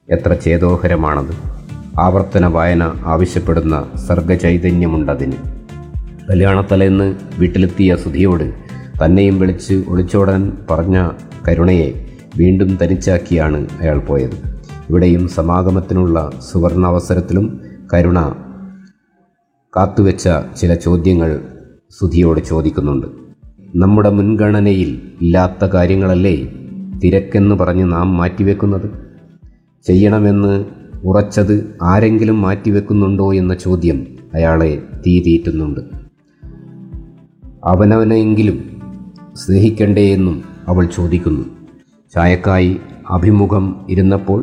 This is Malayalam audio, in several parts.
എത്ര ചേതോഹരമാണത് ആവർത്തന വായന ആവശ്യപ്പെടുന്ന സർഗചൈതന്യമുണ്ടതിന് കല്യാണത്തലേന്ന് വീട്ടിലെത്തിയ സുധിയോട് തന്നെയും വിളിച്ച് ഒളിച്ചോടാൻ പറഞ്ഞ കരുണയെ വീണ്ടും തനിച്ചാക്കിയാണ് അയാൾ പോയത് ഇവിടെയും സമാഗമത്തിനുള്ള സുവർണാവസരത്തിലും കരുണ കാത്തുവെച്ച ചില ചോദ്യങ്ങൾ സുധിയോട് ചോദിക്കുന്നുണ്ട് നമ്മുടെ മുൻഗണനയിൽ ഇല്ലാത്ത കാര്യങ്ങളല്ലേ തിരക്കെന്ന് പറഞ്ഞ് നാം മാറ്റിവെക്കുന്നത് ചെയ്യണമെന്ന് ഉറച്ചത് ആരെങ്കിലും മാറ്റിവെക്കുന്നുണ്ടോ എന്ന ചോദ്യം അയാളെ തീതീറ്റുന്നുണ്ട് അവനവനെങ്കിലും സ്നേഹിക്കണ്ടേ എന്നും അവൾ ചോദിക്കുന്നു ചായക്കായി അഭിമുഖം ഇരുന്നപ്പോൾ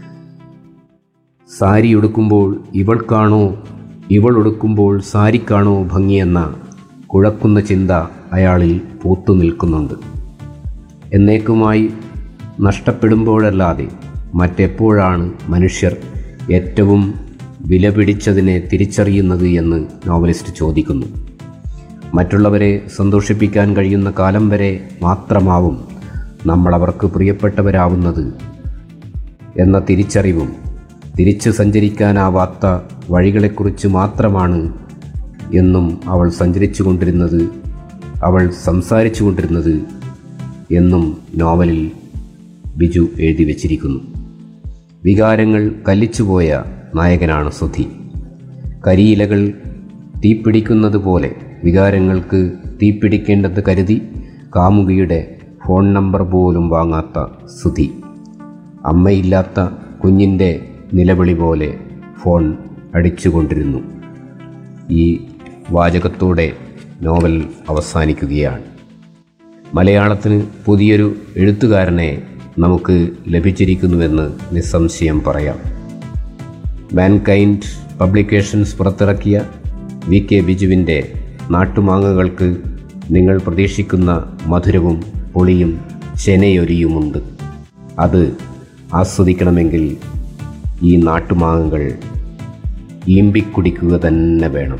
സാരി ഉടുക്കുമ്പോൾ ഇവൾക്കാണോ ഇവൾ ഉടുക്കുമ്പോൾ സാരിക്കാണോ ഭംഗിയെന്ന കുഴക്കുന്ന ചിന്ത അയാളിൽ പൂത്തു നിൽക്കുന്നുണ്ട് എന്നേക്കുമായി നഷ്ടപ്പെടുമ്പോഴല്ലാതെ മറ്റെപ്പോഴാണ് മനുഷ്യർ ഏറ്റവും വിലപിടിച്ചതിനെ തിരിച്ചറിയുന്നത് എന്ന് നോവലിസ്റ്റ് ചോദിക്കുന്നു മറ്റുള്ളവരെ സന്തോഷിപ്പിക്കാൻ കഴിയുന്ന കാലം വരെ മാത്രമാവും നമ്മൾ അവർക്ക് പ്രിയപ്പെട്ടവരാവുന്നത് എന്ന തിരിച്ചറിവും തിരിച്ചു സഞ്ചരിക്കാനാവാത്ത വഴികളെക്കുറിച്ച് മാത്രമാണ് എന്നും അവൾ സഞ്ചരിച്ചു കൊണ്ടിരുന്നത് അവൾ സംസാരിച്ചു കൊണ്ടിരുന്നത് എന്നും നോവലിൽ ബിജു എഴുതി വച്ചിരിക്കുന്നു വികാരങ്ങൾ കല്ലിച്ചുപോയ നായകനാണ് സുധി കരിയിലകൾ തീപിടിക്കുന്നത് പോലെ വികാരങ്ങൾക്ക് തീപിടിക്കേണ്ടത് കരുതി കാമുകിയുടെ ഫോൺ നമ്പർ പോലും വാങ്ങാത്ത സുധി അമ്മയില്ലാത്ത കുഞ്ഞിൻ്റെ നിലവിളി പോലെ ഫോൺ അടിച്ചുകൊണ്ടിരുന്നു ഈ വാചകത്തോടെ നോവൽ അവസാനിക്കുകയാണ് മലയാളത്തിന് പുതിയൊരു എഴുത്തുകാരനെ നമുക്ക് ലഭിച്ചിരിക്കുന്നുവെന്ന് നിസ്സംശയം പറയാം മാൻകൈൻഡ് പബ്ലിക്കേഷൻസ് പുറത്തിറക്കിയ വി കെ ബിജുവിൻ്റെ നാട്ടുമാങ്ങകൾക്ക് നിങ്ങൾ പ്രതീക്ഷിക്കുന്ന മധുരവും പൊളിയും ചെനയൊരിയുമുണ്ട് അത് ആസ്വദിക്കണമെങ്കിൽ ഈ നാട്ടുമാങ്ങകൾ ഈമ്പിക്കുടിക്കുക തന്നെ വേണം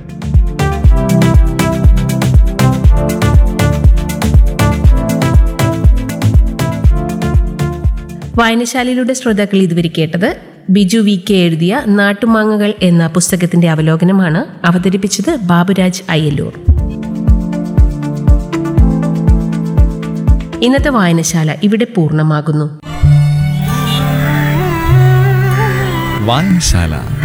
വായനശാലയിലൂടെ ശ്രോതാക്കൾ ഇതുവരെ കേട്ടത് ബിജു വി കെ എഴുതിയ നാട്ടുമാങ്ങകൾ എന്ന പുസ്തകത്തിന്റെ അവലോകനമാണ് അവതരിപ്പിച്ചത് ബാബുരാജ് അയ്യല്ലൂർ ഇന്നത്തെ വായനശാല ഇവിടെ പൂർണ്ണമാകുന്നു വായനശാല